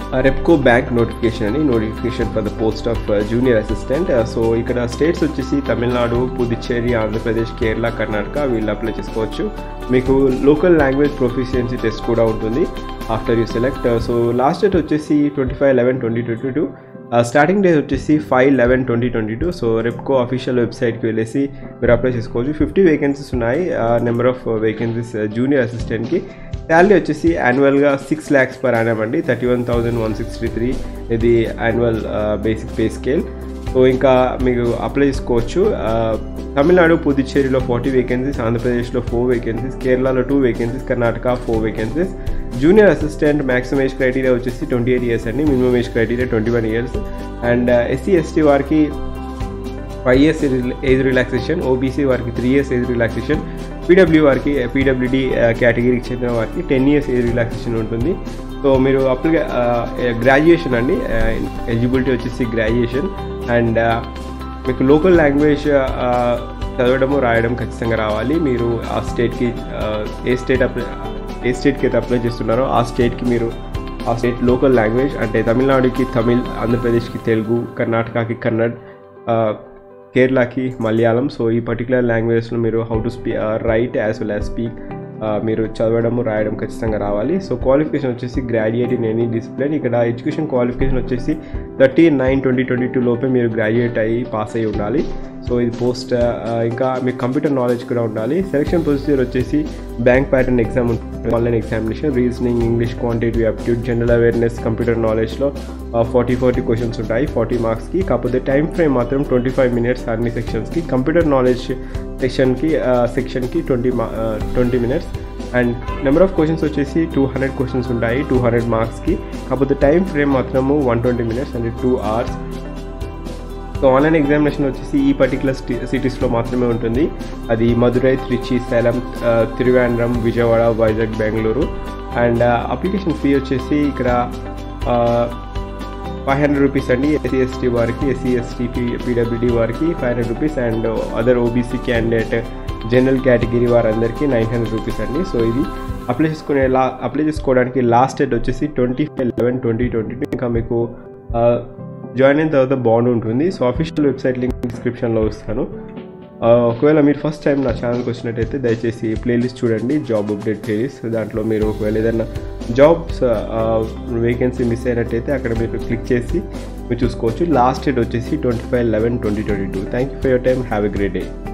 Repco bank notification అని notification for the post of junior assistant so ఇక్కడ states వచ్చేసి తమిళనాడు పుదుచ్చేరి ఆంధ్రప్రదేశ్ కేరళ కర్ణాటక వీళ్ళు అప్లై చేసుకోవచ్చు మీకు లోకల్ లాంగ్వేజ్ ప్రొఫిషియన్సీ టెస్ట్ కూడా ఉంటుంది after you select so last date వచ్చేసి twenty five eleven twenty twenty two starting date వచ్చేసి five eleven twenty twenty two so Repco official వెబ్సైట్కి వెళ్ళేసి మీరు అప్లై చేసుకోవచ్చు ఫిఫ్టీ వేకెన్సీస్ ఉన్నాయి నెంబర్ ఆఫ్ వేకెన్సీస్ జూనియర్ అసిస్టెంట్కి శాలరీ వచ్చేసి యాన్యువల్గా సిక్స్ ల్యాక్స్ పర్ యానం అండి thirty one thousand one sixty three ఇది annual basic pay scale so ఇంకా మీకు అప్లై చేసుకోవచ్చు తమిళనాడు పుదుచ్చేరిలో ఫార్టీ వేకెన్సీస్ ఆంధ్రప్రదేశ్లో ఫోర్ వేకెన్సీస్ కేరళలో two vacancies Karnataka four vacancies junior assistant maximum age criteria వచ్చేసి ట్వంటీ ఎయిట్ ఇయర్స్ అండి minimum age criteria twenty one years and SC ST వారికి five years age relaxation OBC వారికి three years age relaxation PW వారికి PWD కేటగిరీకి చెందిన వారికి ten years age relaxation ఉంటుంది so మీరు అప్లై గ్రాడ్యుయేషన్ అండి ఎలిజిబిలిటీ వచ్చేసి గ్రాడ్యుయేషన్ అండ్ మీకు లోకల్ లాంగ్వేజ్ చదవడము రాయడం ఖచ్చితంగా రావాలి మీరు ఆ స్టేట్కి ఏ స్టేట్ అప్లై ఏ స్టేట్కి అయితే అప్లై చేస్తున్నారో ఆ స్టేట్కి మీరు ఆ స్టేట్ లోకల్ లాంగ్వేజ్ అంటే తమిళనాడుకి తమిళ్ ఆంధ్రప్రదేశ్కి తెలుగు కర్ణాటకకి కన్నడ్ కేరళకి మలయాళం సో ఈ పర్టికులర్ లాంగ్వేజ్లో మీరు హౌ టు స్పీ write as well as speak మీరు చదవడము రాయడం ఖచ్చితంగా రావాలి సో క్వాలిఫికేషన్ వచ్చేసి గ్రాడ్యుయేట్ ఇన్ ఎనీ డిసిప్లిన్ ఇక్కడ ఎడ్యుకేషన్ క్వాలిఫికేషన్ వచ్చేసి thirty nine twenty twenty two లోపే మీరు గ్రాడ్యుయేట్ అయ్యి పాస్ అయ్యి ఉండాలి సో ఇది పోస్ట్ ఇంకా మీకు కంప్యూటర్ నాలెడ్జ్ కూడా ఉండాలి సెలక్షన్ ప్రొసీజర్ వచ్చేసి బ్యాంక్ ప్యాటర్న్ ఎగ్జామ్ ఉంటుంది online examination reasoning English quantity aptitude general awareness computer నాలెడ్జ్లో ఫార్టీ ఫార్టీ క్వశ్చన్స్ ఉంటాయి ఫార్టీ మార్క్స్కి కాకపోతే టైం ఫ్రేమ్ మాత్రం ట్వంటీ ఫైవ్ మినిట్స్ అన్ని సెక్షన్స్కి కంప్యూటర్ నాలెడ్జ్ సెక్షన్కి సెక్షన్కి ట్వంటీ మా twenty minutes and number of questions వచ్చేసి టూ హండ్రెడ్ క్వశ్చన్స్ ఉంటాయి టూ హండ్రెడ్ మార్క్స్కి కాకపోతే టైం ఫ్రేమ్ మాత్రము వన్ ట్వంటీ మినిట్స్ అంటే two hours so online examination వచ్చేసి ఈ పర్టికులర్ సిటీస్లో మాత్రమే ఉంటుంది అది Madurai Trichy Salem Thiruvananthapuram Vijayawada Vizag Bengaluru and application fee వచ్చేసి ఇక్కడ ఫైవ్ హండ్రెడ్ రూపీస్ అండి ఎస్సీ ఎస్టీ వారికి ఎస్సీ ఎస్టీ పీ పీడబ్ల్యూడీ వారికి five hundred rupees and other OBC candidate general category వారందరికీ నైన్ హండ్రెడ్ రూపీస్ అండి సో ఇది అప్లై చేసుకునే లా అప్లై చేసుకోవడానికి లాస్ట్ డేట్ వచ్చేసి twenty five eleven twenty twenty two ఇంకా మీకు జాయిన్ అయిన తర్వాత బాండ్ ఉంటుంది సో అఫీషియల్ వెబ్సైట్ లింక్ డిస్క్రిప్షన్లో ఇస్తాను ఒకవేళ మీరు ఫస్ట్ టైం నా ఛానల్కి వచ్చినట్టయితే దయచేసి ప్లేలిస్ట్ చూడండి జాబ్ అప్డేట్ ప్లేలిస్ట్ దాంట్లో మీరు ఒకవేళ ఏదైనా జాబ్స్ వేకెన్సీ మిస్ అయినట్టయితే అక్కడ మీరు క్లిక్ చేసి మీరు చూసుకోవచ్చు లాస్ట్ డేట్ వచ్చేసి twenty five eleven twenty twenty two thank you for your time have a great day